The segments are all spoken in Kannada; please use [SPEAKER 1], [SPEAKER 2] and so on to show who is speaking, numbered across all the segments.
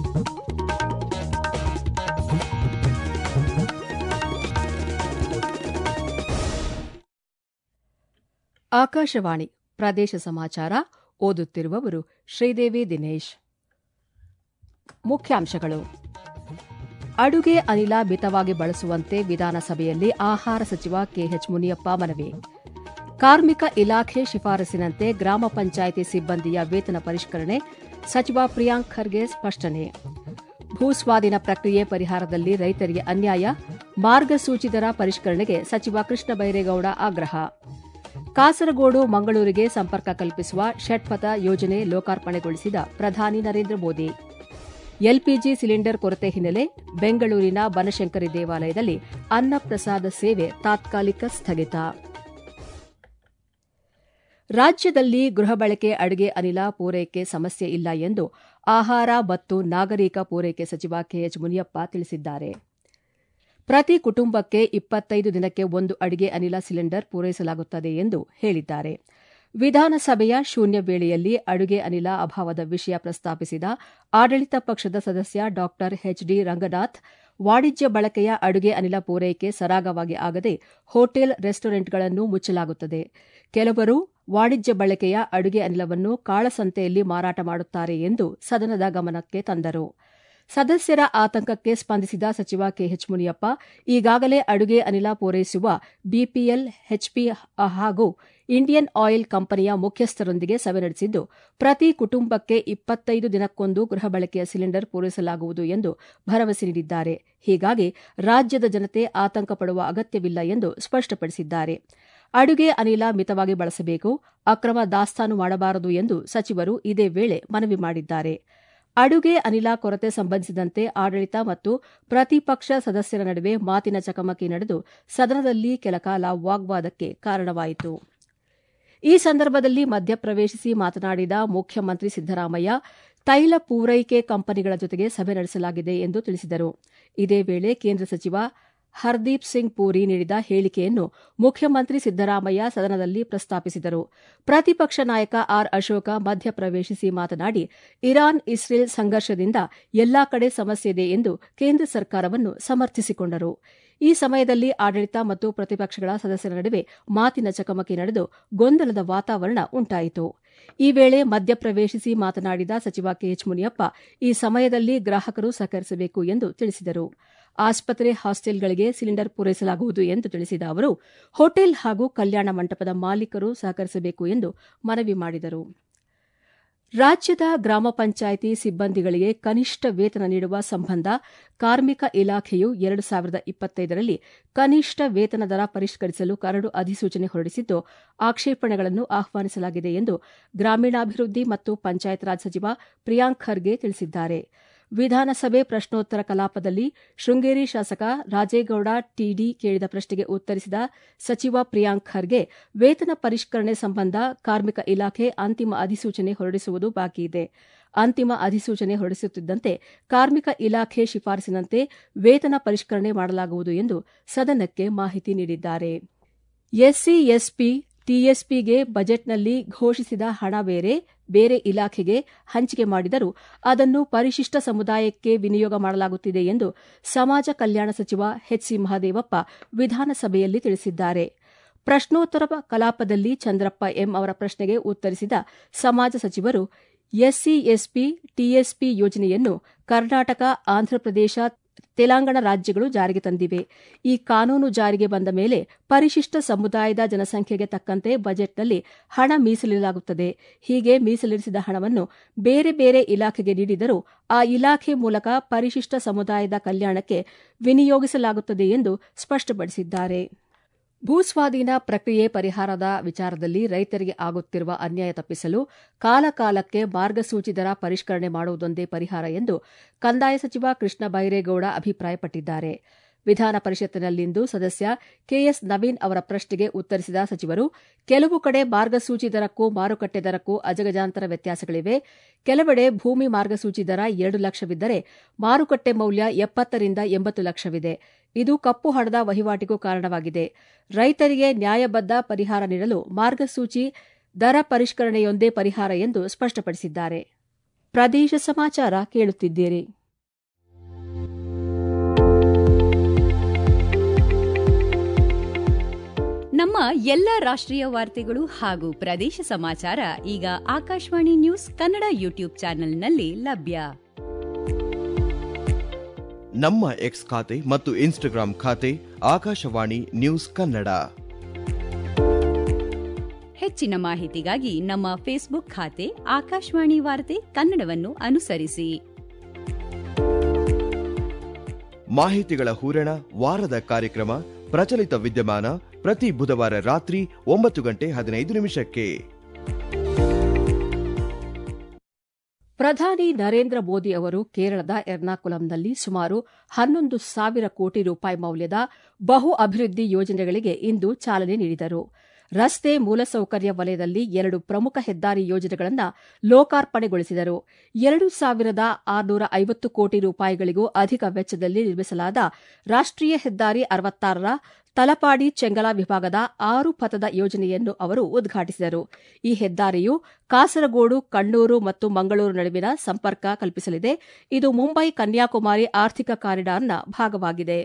[SPEAKER 1] ಆಕಾಶವಾಣಿ ಪ್ರದೇಶ ಸಮಾಚಾರ ಓದುತ್ತಿರುವವರು ಶ್ರೀದೇವಿ ದಿನೇಶ್ ಮುಖ್ಯಾಂಶಗಳು ಅಡುಗೆ ಅನಿಲ ಮಿತವಾಗಿ ಬಳಸುವಂತೆ ವಿಧಾನಸಭೆಯಲ್ಲಿ ಆಹಾರ ಸಚಿವ ಕೆಎಚ್ ಮುನಿಯಪ್ಪ ಮನವಿ ಕಾರ್ಮಿಕ ಇಲಾಖೆ ಶಿಫಾರಸಿನಂತೆ ಗ್ರಾಮ ಪಂಚಾಯಿತಿ ಸಿಬ್ಬಂದಿಯ ವೇತನ ಪರಿಷ್ಕರಣೆ ಸಚಿವ ಪ್ರಿಯಾಂಕ್ ಖರ್ಗೆ ಸ್ಪಷ್ಟನೆ ಭೂಸ್ವಾಧೀನ ಪ್ರಕ್ರಿಯೆ ಪರಿಹಾರದಲ್ಲಿ ರೈತರಿಗೆ ಅನ್ಯಾಯ ಮಾರ್ಗಸೂಚಿ ದರ ಪರಿಷ್ಕರಣೆಗೆ ಸಚಿವ ಕೃಷ್ಣ ಬೈರೇಗೌಡ ಆಗ್ರಹ ಕಾಸರಗೋಡು ಮಂಗಳೂರಿಗೆ ಸಂಪರ್ಕ ಕಲ್ಪಿಸುವ ಷಟ್ಪಥ ಯೋಜನೆ ಲೋಕಾರ್ಪಣೆಗೊಳಿಸಿದ ಪ್ರಧಾನಿ ನರೇಂದ್ರ ಮೋದಿ ಎಲ್ಪಿಜಿ ಸಿಲಿಂಡರ್ ಕೊರತೆ ಹಿನ್ನೆಲೆ ಬೆಂಗಳೂರಿನ ಬನಶಂಕರಿ ದೇವಾಲಯದಲ್ಲಿ ಅನ್ನಪ್ರಸಾದ ಸೇವೆ ತಾತ್ಕಾಲಿಕ ಸ್ಥಗಿತ ರಾಜ್ಯದಲ್ಲಿ ಗೃಹ ಬಳಕೆ ಅಡುಗೆ ಅನಿಲ ಪೂರೈಕೆ ಸಮಸ್ಯೆ ಇಲ್ಲ ಎಂದು ಆಹಾರ ಮತ್ತು ನಾಗರಿಕ ಪೂರೈಕೆ ಸಚಿವ ಕೆಎಚ್ ಮುನಿಯಪ್ಪ ತಿಳಿಸಿದ್ದಾರೆ ಪ್ರತಿ ಕುಟುಂಬಕ್ಕೆ ಇಪ್ಪತ್ತೈದು ದಿನಕ್ಕೆ ಒಂದು ಅಡುಗೆ ಅನಿಲ ಸಿಲಿಂಡರ್ ಪೂರೈಸಲಾಗುತ್ತದೆ ಎಂದು ಹೇಳಿದ್ದಾರೆ ವಿಧಾನಸಭೆಯ ಶೂನ್ಯ ವೇಳೆಯಲ್ಲಿ ಅಡುಗೆ ಅನಿಲ ಅಭಾವದ ವಿಷಯ ಪ್ರಸ್ತಾಪಿಸಿದ ಆಡಳಿತ ಪಕ್ಷದ ಸದಸ್ಯ ಡಾ ಎಚ್ಡಿ ರಂಗನಾಥ್ ವಾಣಿಜ್ಯ ಬಳಕೆಯ ಅಡುಗೆ ಅನಿಲ ಪೂರೈಕೆ ಸರಾಗವಾಗಿ ಆಗದೆ ಹೋಟೆಲ್ ರೆಸ್ಟೋರೆಂಟ್ಗಳನ್ನು ಮುಚ್ಚಲಾಗುತ್ತದೆ ಕೆಲವರು ವಾಣಿಜ್ಯ ಬಳಕೆಯ ಅಡುಗೆ ಅನಿಲವನ್ನು ಕಾಳಸಂತೆಯಲ್ಲಿ ಮಾರಾಟ ಮಾಡುತ್ತಾರೆ ಎಂದು ಸದನದ ಗಮನಕ್ಕೆ ತಂದರು ಸದಸ್ಯರ ಆತಂಕಕ್ಕೆ ಸ್ಪಂದಿಸಿದ ಸಚಿವ ಕೆಎಚ್ ಮುನಿಯಪ್ಪ ಈಗಾಗಲೇ ಅಡುಗೆ ಅನಿಲ ಪೂರೈಸುವ ಬಿಪಿಎಲ್ ಎಚ್ಪಿ ಹಾಗೂ ಇಂಡಿಯನ್ ಆಯಿಲ್ ಕಂಪನಿಯ ಮುಖ್ಯಸ್ಥರೊಂದಿಗೆ ಸಭೆ ನಡೆಸಿದ್ದು ಪ್ರತಿ ಕುಟುಂಬಕ್ಕೆ ಇಪ್ಪತ್ತೈದು ದಿನಕ್ಕೊಂದು ಗೃಹ ಬಳಕೆಯ ಸಿಲಿಂಡರ್ ಪೂರೈಸಲಾಗುವುದು ಎಂದು ಭರವಸೆ ನೀಡಿದ್ದಾರೆ ಹೀಗಾಗಿ ರಾಜ್ಯದ ಜನತೆ ಆತಂಕ ಪಡುವ ಅಗತ್ಯವಿಲ್ಲ ಎಂದು ಸ್ಪಷ್ಟಪಡಿಸಿದ್ದಾರೆ ಅಡುಗೆ ಅನಿಲ ಮಿತವಾಗಿ ಬಳಸಬೇಕು ಅಕ್ರಮ ದಾಸ್ತಾನು ಮಾಡಬಾರದು ಎಂದು ಸಚಿವರು ಇದೇ ವೇಳೆ ಮನವಿ ಮಾಡಿದ್ದಾರೆ ಅಡುಗೆ ಅನಿಲ ಕೊರತೆ ಸಂಬಂಧಿಸಿದಂತೆ ಆಡಳಿತ ಮತ್ತು ಪ್ರತಿಪಕ್ಷ ಸದಸ್ಯರ ನಡುವೆ ಮಾತಿನ ಚಕಮಕಿ ನಡೆದು ಸದನದಲ್ಲಿ ಕೆಲಕಾಲ ವಾಗ್ವಾದಕ್ಕೆ ಕಾರಣವಾಯಿತು ಈ ಸಂದರ್ಭದಲ್ಲಿ ಮಧ್ಯಪ್ರವೇಶಿಸಿ ಮಾತನಾಡಿದ ಮುಖ್ಯಮಂತ್ರಿ ಸಿದ್ದರಾಮಯ್ಯ ತೈಲ ಪೂರೈಕೆ ಕಂಪನಿಗಳ ಜೊತೆಗೆ ಸಭೆ ನಡೆಸಲಾಗಿದೆ ಎಂದು ತಿಳಿಸಿದರು ಇದೇ ವೇಳೆ ಕೇಂದ್ರ ಸಚಿವ ಹರ್ದೀಪ್ ಸಿಂಗ್ ಪೂರಿ ನೀಡಿದ ಹೇಳಿಕೆಯನ್ನು ಮುಖ್ಯಮಂತ್ರಿ ಸಿದ್ದರಾಮಯ್ಯ ಸದನದಲ್ಲಿ ಪ್ರಸ್ತಾಪಿಸಿದರು ಪ್ರತಿಪಕ್ಷ ನಾಯಕ ಆರ್ ಅಶೋಕ ಮಧ್ಯಪ್ರವೇಶಿಸಿ ಮಾತನಾಡಿ ಇರಾನ್ ಇಸ್ರೇಲ್ ಸಂಘರ್ಷದಿಂದ ಎಲ್ಲಾ ಕಡೆ ಸಮಸ್ಯೆ ಇದೆ ಎಂದು ಕೇಂದ್ರ ಸರ್ಕಾರವನ್ನು ಸಮರ್ಥಿಸಿಕೊಂಡರು ಈ ಸಮಯದಲ್ಲಿ ಆಡಳಿತ ಮತ್ತು ಪ್ರತಿಪಕ್ಷಗಳ ಸದಸ್ಯರ ನಡುವೆ ಮಾತಿನ ಚಕಮಕಿ ನಡೆದು ಗೊಂದಲದ ವಾತಾವರಣ ಉಂಟಾಯಿತು ಈ ವೇಳೆ ಮಧ್ಯಪ್ರವೇಶಿಸಿ ಮಾತನಾಡಿದ ಸಚಿವ ಕೆಎಚ್ ಮುನಿಯಪ್ಪ ಈ ಸಮಯದಲ್ಲಿ ಗ್ರಾಹಕರು ಸಹಕರಿಸಬೇಕು ಎಂದು ತಿಳಿಸಿದರು ಆಸ್ಪತ್ರೆ ಹಾಸ್ಟೆಲ್ಗಳಿಗೆ ಸಿಲಿಂಡರ್ ಪೂರೈಸಲಾಗುವುದು ಎಂದು ತಿಳಿಸಿದ ಅವರು ಹೋಟೆಲ್ ಹಾಗೂ ಕಲ್ಯಾಣ ಮಂಟಪದ ಮಾಲೀಕರು ಸಹಕರಿಸಬೇಕು ಎಂದು ಮನವಿ ಮಾಡಿದರು ರಾಜ್ಯದ ಗ್ರಾಮ ಪಂಚಾಯಿತಿ ಸಿಬ್ಬಂದಿಗಳಿಗೆ ಕನಿಷ್ಠ ವೇತನ ನೀಡುವ ಸಂಬಂಧ ಕಾರ್ಮಿಕ ಇಲಾಖೆಯು ಎರಡು ಸಾವಿರದ ಇಪ್ಪತ್ತೈದರಲ್ಲಿ ಕನಿಷ್ಠ ವೇತನ ದರ ಪರಿಷ್ಕರಿಸಲು ಕರಡು ಅಧಿಸೂಚನೆ ಹೊರಡಿಸಿದ್ದು ಆಕ್ಷೇಪಣೆಗಳನ್ನು ಆಹ್ವಾನಿಸಲಾಗಿದೆ ಎಂದು ಗ್ರಾಮೀಣಾಭಿವೃದ್ಧಿ ಮತ್ತು ಪಂಚಾಯತ್ ರಾಜ್ ಸಚಿವ ಪ್ರಿಯಾಂಕ್ ಖರ್ಗೆ ತಿಳಿಸಿದ್ದಾರೆ ವಿಧಾನಸಭೆ ಪ್ರಶ್ನೋತ್ತರ ಕಲಾಪದಲ್ಲಿ ಶೃಂಗೇರಿ ಶಾಸಕ ರಾಜೇಗೌಡ ಟಿಡಿ ಕೇಳಿದ ಪ್ರಶ್ನೆಗೆ ಉತ್ತರಿಸಿದ ಸಚಿವ ಪ್ರಿಯಾಂಕ್ ಖರ್ಗೆ ವೇತನ ಪರಿಷ್ಕರಣೆ ಸಂಬಂಧ ಕಾರ್ಮಿಕ ಇಲಾಖೆ ಅಂತಿಮ ಅಧಿಸೂಚನೆ ಹೊರಡಿಸುವುದು ಬಾಕಿಯಿದೆ ಅಂತಿಮ ಅಧಿಸೂಚನೆ ಹೊರಡಿಸುತ್ತಿದ್ದಂತೆ ಕಾರ್ಮಿಕ ಇಲಾಖೆ ಶಿಫಾರಸಿನಂತೆ ವೇತನ ಪರಿಷ್ಕರಣೆ ಮಾಡಲಾಗುವುದು ಎಂದು ಸದನಕ್ಕೆ ಮಾಹಿತಿ ನೀಡಿದ್ದಾರೆ ಎಸ್ಸಿ ಎಸ್ಪಿ ಟಿಎಸ್ಪಿಗೆ ಬಜೆಟ್ನಲ್ಲಿ ಘೋಷಿಸಿದ ಹಣ ಬೇರೆ ಬೇರೆ ಇಲಾಖೆಗೆ ಹಂಚಿಕೆ ಮಾಡಿದರೂ ಅದನ್ನು ಪರಿಶಿಷ್ಟ ಸಮುದಾಯಕ್ಕೆ ವಿನಿಯೋಗ ಮಾಡಲಾಗುತ್ತಿದೆ ಎಂದು ಸಮಾಜ ಕಲ್ಯಾಣ ಸಚಿವ ಎಚ್ಸಿ ಮಹದೇವಪ್ಪ ವಿಧಾನಸಭೆಯಲ್ಲಿ ತಿಳಿಸಿದ್ದಾರೆ ಪ್ರಶ್ನೋತ್ತರ ಕಲಾಪದಲ್ಲಿ ಚಂದ್ರಪ್ಪ ಎಂ ಅವರ ಪ್ರಶ್ನೆಗೆ ಉತ್ತರಿಸಿದ ಸಮಾಜ ಸಚಿವರು ಎಸ್ಸಿ ಎಸ್ಪಿ ಟಿಎಸ್ಪಿ ಯೋಜನೆಯನ್ನು ಕರ್ನಾಟಕ ಆಂಧ್ರಪ್ರದೇಶ ತೆಲಂಗಾಣ ರಾಜ್ಯಗಳು ಜಾರಿಗೆ ತಂದಿವೆ ಈ ಕಾನೂನು ಜಾರಿಗೆ ಬಂದ ಮೇಲೆ ಪರಿಶಿಷ್ಟ ಸಮುದಾಯದ ಜನಸಂಖ್ಯೆಗೆ ತಕ್ಕಂತೆ ಬಜೆಟ್ನಲ್ಲಿ ಹಣ ಮೀಸಲಿಡಲಾಗುತ್ತದೆ ಹೀಗೆ ಮೀಸಲಿರಿಸಿದ ಹಣವನ್ನು ಬೇರೆ ಬೇರೆ ಇಲಾಖೆಗೆ ನೀಡಿದರೂ ಆ ಇಲಾಖೆ ಮೂಲಕ ಪರಿಶಿಷ್ಟ ಸಮುದಾಯದ ಕಲ್ಯಾಣಕ್ಕೆ ವಿನಿಯೋಗಿಸಲಾಗುತ್ತದೆ ಎಂದು ಸ್ಪಷ್ಟಪಡಿಸಿದ್ದಾರೆ ಭೂಸ್ವಾಧೀನ ಪ್ರಕ್ರಿಯೆ ಪರಿಹಾರದ ವಿಚಾರದಲ್ಲಿ ರೈತರಿಗೆ ಆಗುತ್ತಿರುವ ಅನ್ಯಾಯ ತಪ್ಪಿಸಲು ಕಾಲಕಾಲಕ್ಕೆ ಮಾರ್ಗಸೂಚಿ ದರ ಪರಿಷ್ಕರಣೆ ಮಾಡುವುದೊಂದೇ ಪರಿಹಾರ ಎಂದು ಕಂದಾಯ ಸಚಿವ ಕೃಷ್ಣ ಬೈರೇಗೌಡ ಅಭಿಪ್ರಾಯಪಟ್ಟಿದ್ದಾರೆ ವಿಧಾನ ಪರಿಷತ್ತಿನಲ್ಲಿಂದು ಸದಸ್ಯ ಕೆಎಸ್ ನವೀನ್ ಅವರ ಪ್ರಶ್ನೆಗೆ ಉತ್ತರಿಸಿದ ಸಚಿವರು ಕೆಲವು ಕಡೆ ಮಾರ್ಗಸೂಚಿ ದರಕ್ಕೂ ಮಾರುಕಟ್ಟೆ ದರಕ್ಕೂ ಅಜಗಜಾಂತರ ವ್ಯತ್ಯಾಸಗಳಿವೆ ಕೆಲವೆಡೆ ಭೂಮಿ ಮಾರ್ಗಸೂಚಿ ದರ ಎರಡು ಲಕ್ಷವಿದ್ದರೆ ಮಾರುಕಟ್ಟೆ ಮೌಲ್ಯ ಎಪ್ಪತ್ತರಿಂದ ಎಂಬತ್ತು ಲಕ್ಷವಿದೆ ಇದು ಕಪ್ಪು ಹಣದ ವಹಿವಾಟಿಗೂ ಕಾರಣವಾಗಿದೆ ರೈತರಿಗೆ ನ್ಯಾಯಬದ್ದ ಪರಿಹಾರ ನೀಡಲು ಮಾರ್ಗಸೂಚಿ ದರ ಪರಿಷ್ಕರಣೆಯೊಂದೇ ಪರಿಹಾರ ಎಂದು ಸ್ಪಷ್ಟಪಡಿಸಿದ್ದಾರೆ ಪ್ರದೇಶ ಸಮಾಚಾರ ಕೇಳುತ್ತಿದ್ದೀರಿ
[SPEAKER 2] ನಮ್ಮ ಎಲ್ಲ ರಾಷ್ಟ್ರೀಯ ವಾರ್ತೆಗಳು ಹಾಗೂ ಪ್ರದೇಶ ಸಮಾಚಾರ ಈಗ ಆಕಾಶವಾಣಿ ನ್ಯೂಸ್ ಕನ್ನಡ ಯೂಟ್ಯೂಬ್ ಚಾನೆಲ್ನಲ್ಲಿ ಲಭ್ಯ
[SPEAKER 3] ನಮ್ಮ ಎಕ್ಸ್ ಖಾತೆ ಮತ್ತು ಇನ್ಸ್ಟಾಗ್ರಾಂ ಖಾತೆ ಆಕಾಶವಾಣಿ ನ್ಯೂಸ್ ಕನ್ನಡ
[SPEAKER 2] ಹೆಚ್ಚಿನ ಮಾಹಿತಿಗಾಗಿ ನಮ್ಮ ಫೇಸ್ಬುಕ್ ಖಾತೆ ಆಕಾಶವಾಣಿ ವಾರ್ತೆ ಕನ್ನಡವನ್ನು ಅನುಸರಿಸಿ
[SPEAKER 3] ಮಾಹಿತಿಗಳ ಹೂರಣ ವಾರದ ಕಾರ್ಯಕ್ರಮ ಪ್ರಚಲಿತ ವಿದ್ಯಮಾನ ಪ್ರತಿ ಬುಧವಾರ ರಾತ್ರಿ ಒಂಬತ್ತು ಗಂಟೆ ಹದಿನೈದು ನಿಮಿಷಕ್ಕೆ
[SPEAKER 1] ಪ್ರಧಾನಿ ನರೇಂದ್ರ ಮೋದಿ ಅವರು ಕೇರಳದ ಎರ್ನಾಕುಲಂನಲ್ಲಿ ಸುಮಾರು ಹನ್ನೊಂದು ಸಾವಿರ ಕೋಟಿ ರೂಪಾಯಿ ಮೌಲ್ಯದ ಬಹು ಅಭಿವೃದ್ಧಿ ಯೋಜನೆಗಳಿಗೆ ಇಂದು ಚಾಲನೆ ನೀಡಿದರು ರಸ್ತೆ ಮೂಲಸೌಕರ್ಯ ವಲಯದಲ್ಲಿ ಎರಡು ಪ್ರಮುಖ ಹೆದ್ದಾರಿ ಯೋಜನೆಗಳನ್ನು ಲೋಕಾರ್ಪಣೆಗೊಳಿಸಿದರು ಎರಡು ಸಾವಿರದ ಆರುನೂರ ಐವತ್ತು ಕೋಟಿ ರೂಪಾಯಿಗಳಿಗೂ ಅಧಿಕ ವೆಚ್ಚದಲ್ಲಿ ನಿರ್ಮಿಸಲಾದ ರಾಷ್ಟೀಯ ಹೆದ್ದಾರಿ ಅರವತ್ತಾರರ ತಲಪಾಡಿ ಚೆಂಗಲ ವಿಭಾಗದ ಆರು ಪಥದ ಯೋಜನೆಯನ್ನು ಅವರು ಉದ್ಘಾಟಿಸಿದರು ಈ ಹೆದ್ದಾರಿಯು ಕಾಸರಗೋಡು ಕಣ್ಣೂರು ಮತ್ತು ಮಂಗಳೂರು ನಡುವಿನ ಸಂಪರ್ಕ ಕಲ್ಪಿಸಲಿದೆ ಇದು ಮುಂಬೈ ಕನ್ಯಾಕುಮಾರಿ ಆರ್ಥಿಕ ಕಾರಿಡಾರ್ನ ಭಾಗವಾಗಿದೆ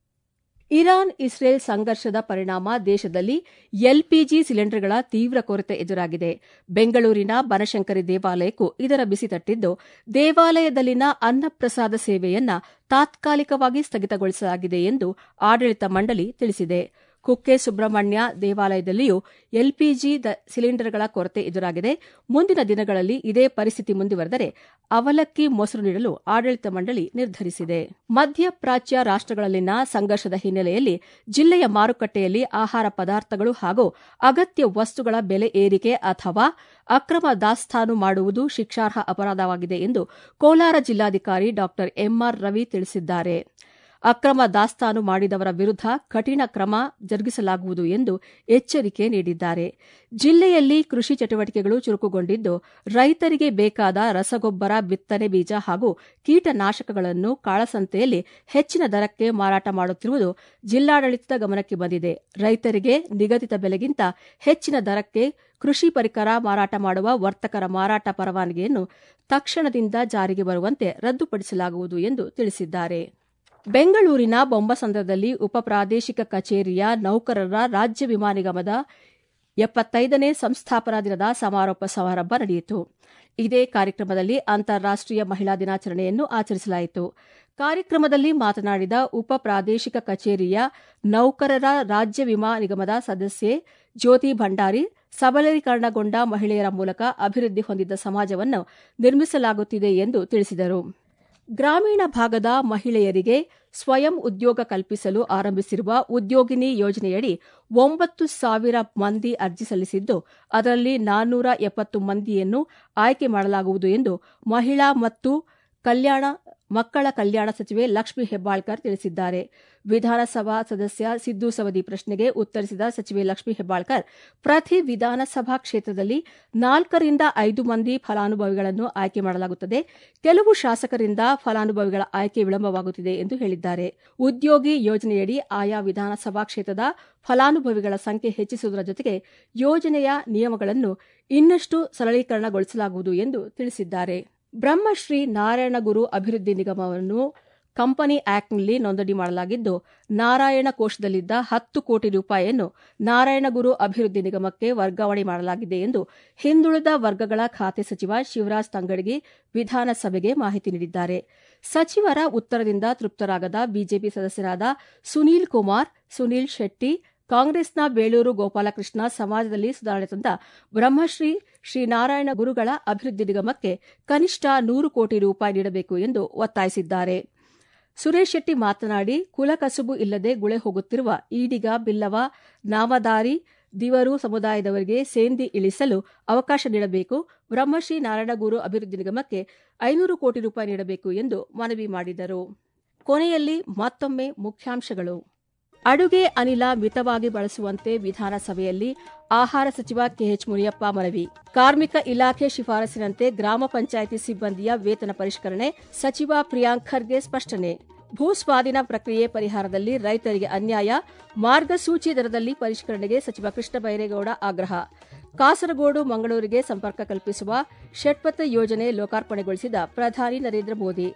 [SPEAKER 1] ಇರಾನ್ ಇಸ್ರೇಲ್ ಸಂಘರ್ಷದ ಪರಿಣಾಮ ದೇಶದಲ್ಲಿ ಎಲ್ಪಿಜಿ ಸಿಲಿಂಡರ್ಗಳ ತೀವ್ರ ಕೊರತೆ ಎದುರಾಗಿದೆ ಬೆಂಗಳೂರಿನ ಬನಶಂಕರಿ ದೇವಾಲಯಕ್ಕೂ ಇದರ ಬಿಸಿ ತಟ್ಟಿದ್ದು ದೇವಾಲಯದಲ್ಲಿನ ಅನ್ನಪ್ರಸಾದ ಸೇವೆಯನ್ನ ತಾತ್ಕಾಲಿಕವಾಗಿ ಸ್ಥಗಿತಗೊಳಿಸಲಾಗಿದೆ ಎಂದು ಆಡಳಿತ ಮಂಡಳಿ ತಿಳಿಸಿದೆ ಕುಕ್ಕೆ ಸುಬ್ರಹ್ಮಣ್ಯ ದೇವಾಲಯದಲ್ಲಿಯೂ ಎಲ್ಪಿಜಿ ಸಿಲಿಂಡರ್ಗಳ ಕೊರತೆ ಎದುರಾಗಿದೆ ಮುಂದಿನ ದಿನಗಳಲ್ಲಿ ಇದೇ ಪರಿಸ್ಥಿತಿ ಮುಂದುವರೆದರೆ ಅವಲಕ್ಕಿ ಮೊಸರು ನೀಡಲು ಆಡಳಿತ ಮಂಡಳಿ ನಿರ್ಧರಿಸಿದೆ ಮಧ್ಯಪ್ರಾಚ್ಯ ರಾಷ್ಟಗಳಲ್ಲಿನ ಸಂಘರ್ಷದ ಹಿನ್ನೆಲೆಯಲ್ಲಿ ಜಿಲ್ಲೆಯ ಮಾರುಕಟ್ಟೆಯಲ್ಲಿ ಆಹಾರ ಪದಾರ್ಥಗಳು ಹಾಗೂ ಅಗತ್ಯ ವಸ್ತುಗಳ ಬೆಲೆ ಏರಿಕೆ ಅಥವಾ ಅಕ್ರಮ ದಾಸ್ತಾನು ಮಾಡುವುದು ಶಿಕ್ಷಾರ್ಹ ಅಪರಾಧವಾಗಿದೆ ಎಂದು ಕೋಲಾರ ಜಿಲ್ಲಾಧಿಕಾರಿ ಡಾ ಎಂಆರ್ ರವಿ ತಿಳಿಸಿದ್ದಾರೆ ಅಕ್ರಮ ದಾಸ್ತಾನು ಮಾಡಿದವರ ವಿರುದ್ಧ ಕಠಿಣ ಕ್ರಮ ಜರುಗಿಸಲಾಗುವುದು ಎಂದು ಎಚ್ಚರಿಕೆ ನೀಡಿದ್ದಾರೆ ಜಿಲ್ಲೆಯಲ್ಲಿ ಕೃಷಿ ಚಟುವಟಿಕೆಗಳು ಚುರುಕುಗೊಂಡಿದ್ದು ರೈತರಿಗೆ ಬೇಕಾದ ರಸಗೊಬ್ಬರ ಬಿತ್ತನೆ ಬೀಜ ಹಾಗೂ ಕೀಟನಾಶಕಗಳನ್ನು ಕಾಳಸಂತೆಯಲ್ಲಿ ಹೆಚ್ಚಿನ ದರಕ್ಕೆ ಮಾರಾಟ ಮಾಡುತ್ತಿರುವುದು ಜಿಲ್ಲಾಡಳಿತದ ಗಮನಕ್ಕೆ ಬಂದಿದೆ ರೈತರಿಗೆ ನಿಗದಿತ ಬೆಲೆಗಿಂತ ಹೆಚ್ಚಿನ ದರಕ್ಕೆ ಕೃಷಿ ಪರಿಕರ ಮಾರಾಟ ಮಾಡುವ ವರ್ತಕರ ಮಾರಾಟ ಪರವಾನಗಿಯನ್ನು ತಕ್ಷಣದಿಂದ ಜಾರಿಗೆ ಬರುವಂತೆ ರದ್ದುಪಡಿಸಲಾಗುವುದು ಎಂದು ತಿಳಿಸಿದ್ದಾರೆ ಬೆಂಗಳೂರಿನ ಬೊಂಬಸಂದ್ರದಲ್ಲಿ ಉಪ ಪ್ರಾದೇಶಿಕ ಕಚೇರಿಯ ನೌಕರರ ರಾಜ್ಯ ವಿಮಾ ನಿಗಮದ ಎಪ್ಪತ್ತೈದನೇ ಸಂಸ್ಥಾಪನಾ ದಿನದ ಸಮಾರೋಪ ಸಮಾರಂಭ ನಡೆಯಿತು ಇದೇ ಕಾರ್ಯಕ್ರಮದಲ್ಲಿ ಅಂತಾರಾಷ್ಟೀಯ ಮಹಿಳಾ ದಿನಾಚರಣೆಯನ್ನು ಆಚರಿಸಲಾಯಿತು ಕಾರ್ಯಕ್ರಮದಲ್ಲಿ ಮಾತನಾಡಿದ ಉಪ ಪ್ರಾದೇಶಿಕ ಕಚೇರಿಯ ನೌಕರರ ರಾಜ್ಯ ವಿಮಾ ನಿಗಮದ ಸದಸ್ಯೆ ಜ್ಯೋತಿ ಭಂಡಾರಿ ಸಬಲೀಕರಣಗೊಂಡ ಮಹಿಳೆಯರ ಮೂಲಕ ಅಭಿವೃದ್ಧಿ ಹೊಂದಿದ್ದ ಸಮಾಜವನ್ನು ನಿರ್ಮಿಸಲಾಗುತ್ತಿದೆ ಎಂದು ತಿಳಿಸಿದರು ಗ್ರಾಮೀಣ ಭಾಗದ ಮಹಿಳೆಯರಿಗೆ ಸ್ವಯಂ ಉದ್ಯೋಗ ಕಲ್ಪಿಸಲು ಆರಂಭಿಸಿರುವ ಉದ್ಯೋಗಿನಿ ಯೋಜನೆಯಡಿ ಒಂಬತ್ತು ಸಾವಿರ ಮಂದಿ ಅರ್ಜಿ ಸಲ್ಲಿಸಿದ್ದು ಅದರಲ್ಲಿ ನಾನ್ನೂರ ಎಪ್ಪತ್ತು ಮಂದಿಯನ್ನು ಆಯ್ಕೆ ಮಾಡಲಾಗುವುದು ಎಂದು ಮಹಿಳಾ ಮತ್ತು ಕಲ್ಯಾಣ ಮಕ್ಕಳ ಕಲ್ಯಾಣ ಸಚಿವೆ ಲಕ್ಷ್ಮೀ ಹೆಬ್ಬಾಳ್ಕರ್ ತಿಳಿಸಿದ್ದಾರೆ ವಿಧಾನಸಭಾ ಸದಸ್ಯ ಸಿದ್ದು ಸವದಿ ಪ್ರಶ್ನೆಗೆ ಉತ್ತರಿಸಿದ ಸಚಿವೆ ಲಕ್ಷ್ಮೀ ಹೆಬ್ಬಾಳ್ಕರ್ ಪ್ರತಿ ವಿಧಾನಸಭಾ ಕ್ಷೇತ್ರದಲ್ಲಿ ನಾಲ್ಕರಿಂದ ಐದು ಮಂದಿ ಫಲಾನುಭವಿಗಳನ್ನು ಆಯ್ಕೆ ಮಾಡಲಾಗುತ್ತದೆ ಕೆಲವು ಶಾಸಕರಿಂದ ಫಲಾನುಭವಿಗಳ ಆಯ್ಕೆ ವಿಳಂಬವಾಗುತ್ತಿದೆ ಎಂದು ಹೇಳಿದ್ದಾರೆ ಉದ್ಯೋಗಿ ಯೋಜನೆಯಡಿ ಆಯಾ ವಿಧಾನಸಭಾ ಕ್ಷೇತ್ರದ ಫಲಾನುಭವಿಗಳ ಸಂಖ್ಯೆ ಹೆಚ್ಚಿಸುವುದರ ಜೊತೆಗೆ ಯೋಜನೆಯ ನಿಯಮಗಳನ್ನು ಇನ್ನಷ್ಟು ಸರಳೀಕರಣಗೊಳಿಸಲಾಗುವುದು ಎಂದು ತಿಳಿಸಿದ್ದಾರೆ ಬ್ರಹ್ಮಶ್ರೀ ನಾರಾಯಣಗುರು ಅಭಿವೃದ್ಧಿ ನಿಗಮವನ್ನು ಕಂಪನಿ ಆಕ್ಟ್ನಲ್ಲಿ ನೋಂದಣಿ ಮಾಡಲಾಗಿದ್ದು ನಾರಾಯಣ ಕೋಶದಲ್ಲಿದ್ದ ಹತ್ತು ಕೋಟಿ ರೂಪಾಯಿಯನ್ನು ನಾರಾಯಣಗುರು ಅಭಿವೃದ್ಧಿ ನಿಗಮಕ್ಕೆ ವರ್ಗಾವಣೆ ಮಾಡಲಾಗಿದೆ ಎಂದು ಹಿಂದುಳಿದ ವರ್ಗಗಳ ಖಾತೆ ಸಚಿವ ಶಿವರಾಜ್ ತಂಗಡಗಿ ವಿಧಾನಸಭೆಗೆ ಮಾಹಿತಿ ನೀಡಿದ್ದಾರೆ ಸಚಿವರ ಉತ್ತರದಿಂದ ತೃಪ್ತರಾಗದ ಬಿಜೆಪಿ ಸದಸ್ಯರಾದ ಸುನೀಲ್ ಕುಮಾರ್ ಸುನೀಲ್ ಶೆಟ್ಟಿ ಕಾಂಗ್ರೆಸ್ನ ಬೇಳೂರು ಗೋಪಾಲಕೃಷ್ಣ ಸಮಾಜದಲ್ಲಿ ಸುಧಾರಣೆ ತಂದ ಬ್ರಹ್ಮಶ್ರೀ ಶ್ರೀನಾರಾಯಣ ಗುರುಗಳ ಅಭಿವೃದ್ಧಿ ನಿಗಮಕ್ಕೆ ಕನಿಷ್ಠ ನೂರು ಕೋಟಿ ರೂಪಾಯಿ ನೀಡಬೇಕು ಎಂದು ಒತ್ತಾಯಿಸಿದ್ದಾರೆ ಸುರೇಶ್ ಶೆಟ್ಟಿ ಮಾತನಾಡಿ ಕುಲಕಸುಬು ಇಲ್ಲದೆ ಗುಳೆ ಹೋಗುತ್ತಿರುವ ಈಡಿಗ ಬಿಲ್ಲವ ನಾಮದಾರಿ ದಿವರು ಸಮುದಾಯದವರಿಗೆ ಸೇಂದಿ ಇಳಿಸಲು ಅವಕಾಶ ನೀಡಬೇಕು ಬ್ರಹ್ಮಶ್ರೀ ನಾರಾಯಣಗುರು ಅಭಿವೃದ್ಧಿ ನಿಗಮಕ್ಕೆ ಐನೂರು ಕೋಟಿ ರೂಪಾಯಿ ನೀಡಬೇಕು ಎಂದು ಮನವಿ ಮಾಡಿದರು ಕೊನೆಯಲ್ಲಿ ಮತ್ತೊಮ್ಮೆ ಮುಖ್ಯಾಂಶಗಳು ಅಡುಗೆ ಅನಿಲ ಮಿತವಾಗಿ ಬಳಸುವಂತೆ ವಿಧಾನಸಭೆಯಲ್ಲಿ ಆಹಾರ ಸಚಿವ ಕೆಎಚ್ ಮುನಿಯಪ್ಪ ಮನವಿ ಕಾರ್ಮಿಕ ಇಲಾಖೆ ಶಿಫಾರಸಿನಂತೆ ಗ್ರಾಮ ಪಂಚಾಯಿತಿ ಸಿಬ್ಬಂದಿಯ ವೇತನ ಪರಿಷ್ಕರಣೆ ಸಚಿವ ಪ್ರಿಯಾಂಕ್ ಖರ್ಗೆ ಸ್ಪಷ್ಟನೆ ಭೂಸ್ವಾಧೀನ ಪ್ರಕ್ರಿಯೆ ಪರಿಹಾರದಲ್ಲಿ ರೈತರಿಗೆ ಅನ್ಯಾಯ ಮಾರ್ಗಸೂಚಿ ದರದಲ್ಲಿ ಪರಿಷ್ಕರಣೆಗೆ ಸಚಿವ ಕೃಷ್ಣ ಬೈರೇಗೌಡ ಆಗ್ರಹ ಕಾಸರಗೋಡು ಮಂಗಳೂರಿಗೆ ಸಂಪರ್ಕ ಕಲ್ಪಿಸುವ ಷಟ್ಪಥ ಯೋಜನೆ ಲೋಕಾರ್ಪಣೆಗೊಳಿಸಿದ ಪ್ರಧಾನಿ ನರೇಂದ್ರ ಮೋದಿ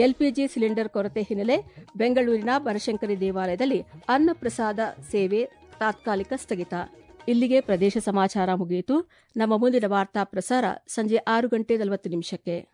[SPEAKER 1] ಎಲ್ಪಿಜಿ ಸಿಲಿಂಡರ್ ಕೊರತೆ ಹಿನ್ನೆಲೆ ಬೆಂಗಳೂರಿನ ಬನಶಂಕರಿ ದೇವಾಲಯದಲ್ಲಿ ಅನ್ನಪ್ರಸಾದ ಸೇವೆ ತಾತ್ಕಾಲಿಕ ಸ್ಥಗಿತ ಇಲ್ಲಿಗೆ ಪ್ರದೇಶ ಸಮಾಚಾರ ಮುಗಿಯಿತು ನಮ್ಮ ಮುಂದಿನ ವಾರ್ತಾ ಪ್ರಸಾರ ಸಂಜೆ ಆರು ಗಂಟೆ ನಲವತ್ತು ನಿಮಿಷಕ್ಕೆ